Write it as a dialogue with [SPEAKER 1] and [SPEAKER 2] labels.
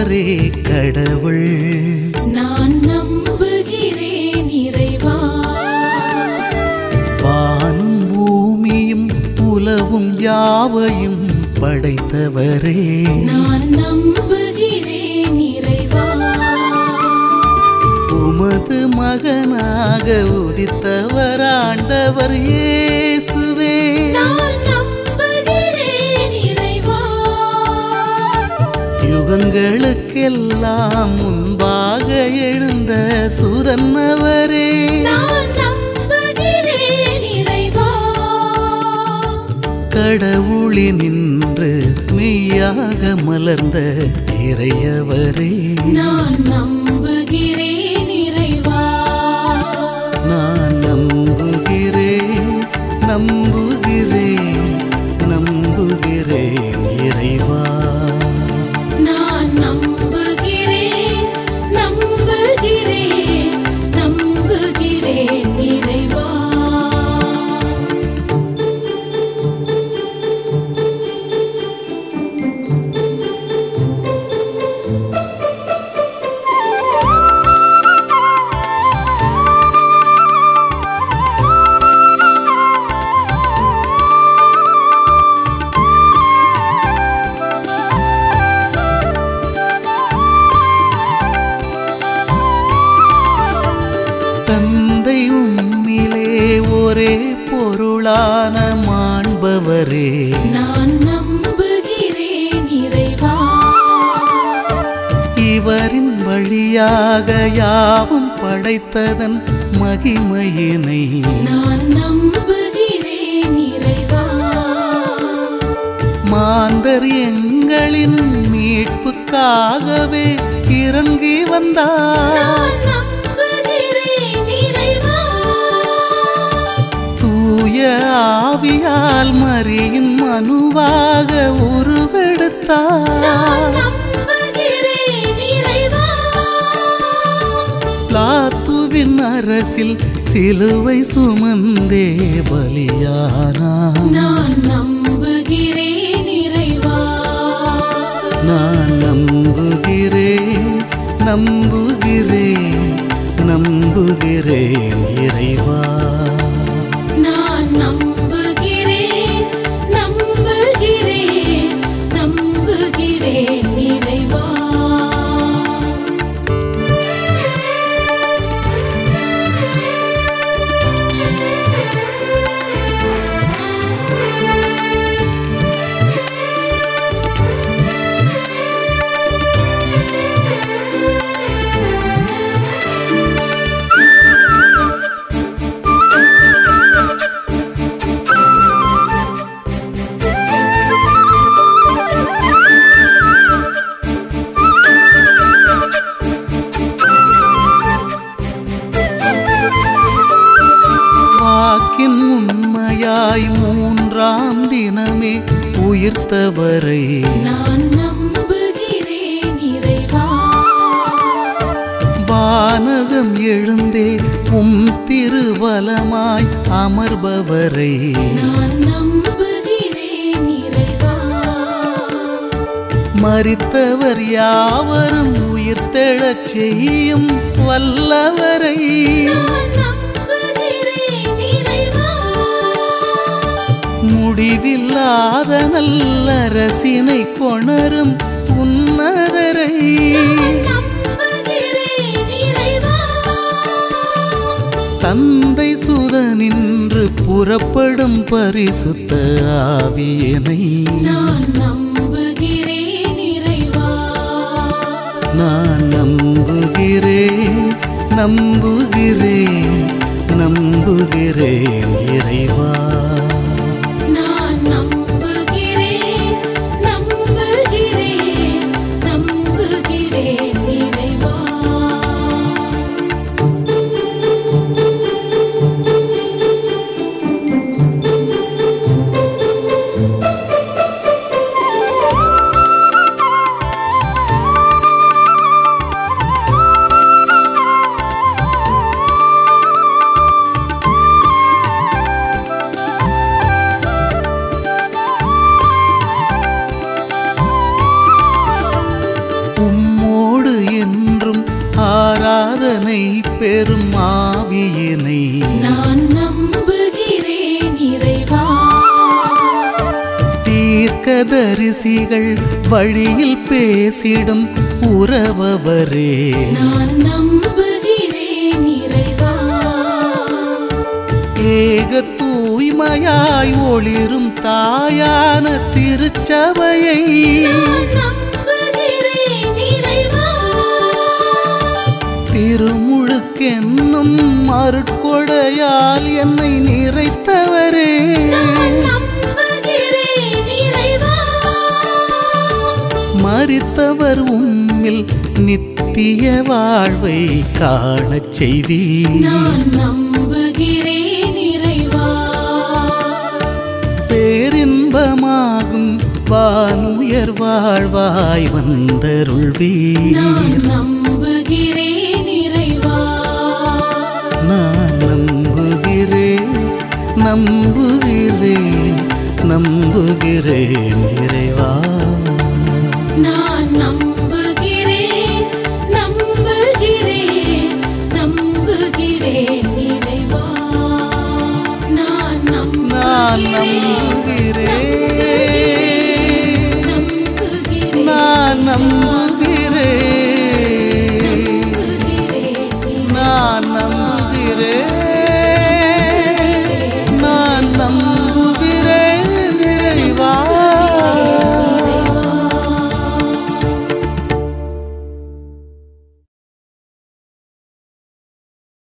[SPEAKER 1] ஒருவரே கடவுள்
[SPEAKER 2] நான் நம்புகிறேன் இறைவா
[SPEAKER 1] வானும் பூமியும் உலவும் யாவையும் படைத்தவரே
[SPEAKER 2] நான் நம்புகிறேன் இறைவா
[SPEAKER 1] உமது மகனாக உதித்தவர் ஆண்டவர் இயேசுவே
[SPEAKER 2] நான் நம்புகிறேன் இறைவா
[SPEAKER 1] யுகங்களுக்கெல்லாம் முன்பாக எழுந்த சுதன்னவரே
[SPEAKER 2] நான் நம்புகிறேன் இறைவா
[SPEAKER 1] கடவுளினின்று மெய்யாக மலர்ந்த இறையவரே
[SPEAKER 2] நான் நம்புகிறேன் இறைவா
[SPEAKER 1] நான் நம்புகிறேன் நம்புகிறேன் நம்புகிறேன் இறைவா
[SPEAKER 2] நான் நம்புகிறேன் நம்புகிறேன் நம்புகிறேன் இறைவா
[SPEAKER 1] தந்தை உம்மிலே ஒரே பொருளான மாண்பவரே
[SPEAKER 2] நான் நம்புகிறேன் இறைவா
[SPEAKER 1] இவரின் வழியாக யாவும் படைத்ததன் மகிமையினை
[SPEAKER 2] நான் நம்புகிறேன் இறைவா
[SPEAKER 1] மாந்தர் எங்களின் மீட்புக்காகவே இறங்கி வந்தார்
[SPEAKER 2] நான் நம்புகிறேன் இறைவா
[SPEAKER 1] தூய ஆவியால் மரியின் மனுவாக உருவெடுத்தார்
[SPEAKER 2] நான் நம்புகிறேன் இறைவா
[SPEAKER 1] பிளாத்துவின் அரசில் சிலுவை சுமந்தே பலியானார்
[SPEAKER 2] நான் நம்புகிறேன் இறைவா
[SPEAKER 1] நான் நம்புகிறேன் நம்புகிறேன் நம்புகிறேன் இறைவா
[SPEAKER 2] நான் நம்புகிறேன் நம்புகிறேன் நம்புகிறேன் இறைவா
[SPEAKER 1] வாக்கின் உண்மையாய் மூன்றாம் தினமே உயிர்த்தவரை
[SPEAKER 2] நான் நம்புகிறேன் இறைவா
[SPEAKER 1] வானகம் எழுந்தே உம் திருவலமாய் அமர்பவரை
[SPEAKER 2] நான் நம்புகிறேன் இறைவா
[SPEAKER 1] மரித்தவர் யாவரும் உயிர்த்தெழச் செய்யும் வல்லவரை
[SPEAKER 2] நான் நம்புகிறேன் இறைவா
[SPEAKER 1] முடிவில்லாத நல்லரசினை கொணரும் உன்னதரை
[SPEAKER 2] நம்புகிறேன் இறைவா
[SPEAKER 1] தந்தை சுதனின்று புறப்படும் பரிசுத்த ஆவியனை
[SPEAKER 2] நான் நம்புகிறேன் இறைவா
[SPEAKER 1] நான் நம்புகிறேன் நம்புகிறேன் நம்புகிறேன் இறைவா
[SPEAKER 2] நான் நம்புகிறேன் நம்புகிறேன் நம்புகிறேன் இறைவா
[SPEAKER 1] தன்னை பெறும் ஆவியினை
[SPEAKER 2] நான் நம்புகிறேன் இறைவா
[SPEAKER 1] தீர்க்கதரிசிகள் வழியில் பேசிடும் உறவவரே
[SPEAKER 2] நான் நம்புகிறேன் இறைவா
[SPEAKER 1] ஏக தூய்மையாய் ஒளிரும் தாயான திருச்சபையை
[SPEAKER 2] நான் நம்புகிறேன் இறைவா
[SPEAKER 1] திருமுழுக்கென்னும் மறுக்கொடையால் என்னை நிறைத்தவரே
[SPEAKER 2] நான் நம்புகிறேன் இறைவா
[SPEAKER 1] மறித்தவர் உம்மில் நித்திய வாழ்வை காணச் செய்வீர்
[SPEAKER 2] நான் நம்புகிறேன் இறைவா
[SPEAKER 1] பேரின்பமாகும் வானுயர் வாழ்வாய் வந்தருள்வீர்
[SPEAKER 2] நான் நம்புகிறேன் இறைவா
[SPEAKER 1] நான் நம்புகிறேன் நம்புகிறேன் நம்புகிறேன் இறைவா
[SPEAKER 2] நான் நம்புகிறேன் நம்புகிறேன் நம்புகிறேன் இறைவா நான்
[SPEAKER 1] நான்
[SPEAKER 2] நம்புகிறேன்
[SPEAKER 1] நம்புகிறேன்
[SPEAKER 2] நம்புகிறேன்
[SPEAKER 1] நான் நம்புகிறேன்
[SPEAKER 2] நம்புகிறேன்
[SPEAKER 1] நான் நம்புகிறேன்